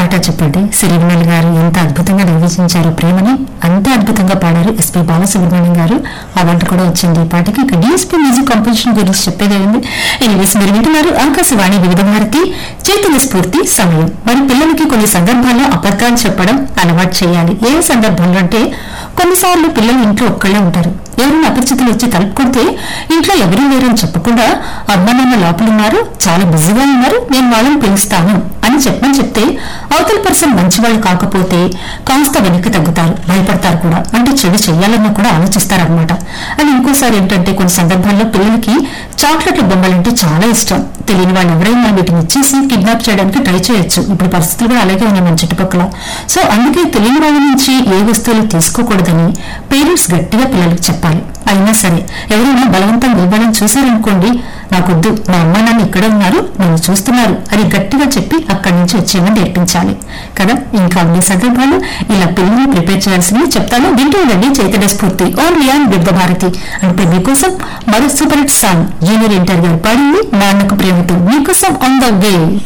పాట చెప్పండి సిరివెన్నెల గారు ఎంత అద్భుతంగా నిర్వచించారు ప్రేమని అంతే అద్భుతంగా పాడారు ఎస్పీ బాలసుబ్రహ్మణ్యం గారు అవార్డు కూడా వచ్చింది ఈ పాటకి ఇక డిఎస్పీ మ్యూజిక్ కంపోజిషన్ గురించి చెప్పేదే ఉంది ఎనివేస్ మీరు వింటున్నారు ఆకాశవాణి వివిధ భారతి చైతన్య స్ఫూర్తి సమయం మరి పిల్లలకి కొన్ని సందర్భాల్లో అబద్ధాలు చెప్పడం అలవాటు చేయాలి ఏ సందర్భంలో అంటే కొన్నిసార్లు పిల్లలు ఇంట్లో ఒక్కళ్ళే ఉంటారు ఎవరైనా అపరిచితులు వచ్చి తలుపు కొడితే ఇంట్లో ఎవరూ లేరని చెప్పకుండా అమ్మ నాన్న లోపలున్నారు చాలా బిజీగా ఉన్నారు నేను వాళ్ళని పిలుస్తాను అని చెప్పని చెప్తే అవతల పర్సన్ మంచివాళ్ళు కాకపోతే కాస్త వెనక్కి తగ్గుతారు భయపడతారు కూడా అంటే చెడు చెయ్యాలన్నా కూడా ఆలోచిస్తారనమాట అది ఇంకోసారి ఏంటంటే కొన్ని సందర్భాల్లో పిల్లలకి చాక్లెట్ల బొమ్మలంటే చాలా ఇష్టం తెలియని వాళ్ళు ఎవరైనా వీటిని ఇచ్చేసి కిడ్నాప్ చేయడానికి ట్రై చేయొచ్చు ఇప్పుడు పరిస్థితులు కూడా అలాగే ఉన్నాయి మన చుట్టుపక్కల సో అందుకే తెలియని వాళ్ళ నుంచి ఏ వస్తువులు తీసుకోకూడదని పేరెంట్స్ గట్టిగా పిల్లలకు చెప్పాలి అయినా సరే ఎవరైనా బలవంతంగా ఇవ్వాలని చూశారనుకోండి నాకొద్దు మా అమ్మ నాన్న ఇక్కడ ఉన్నారు నన్ను చూస్తున్నారు అని గట్టిగా చెప్పి అక్కడి నుంచి వచ్చేయమని నేర్పించాలి కదా ఇంకా అన్ని సందర్భాలు ఇలా పిల్లల్ని ప్రిపేర్ చేయాల్సింది చెప్తాను వింటూ ఉండండి చైతన్య స్ఫూర్తి ఓన్లీ ఆన్ విద్య భారతి అంటే మీకోసం మరో super hit song junior NTR garu పాడింది నాన్నకు ప్రేమతో మీకోసం ఆన్ ద వే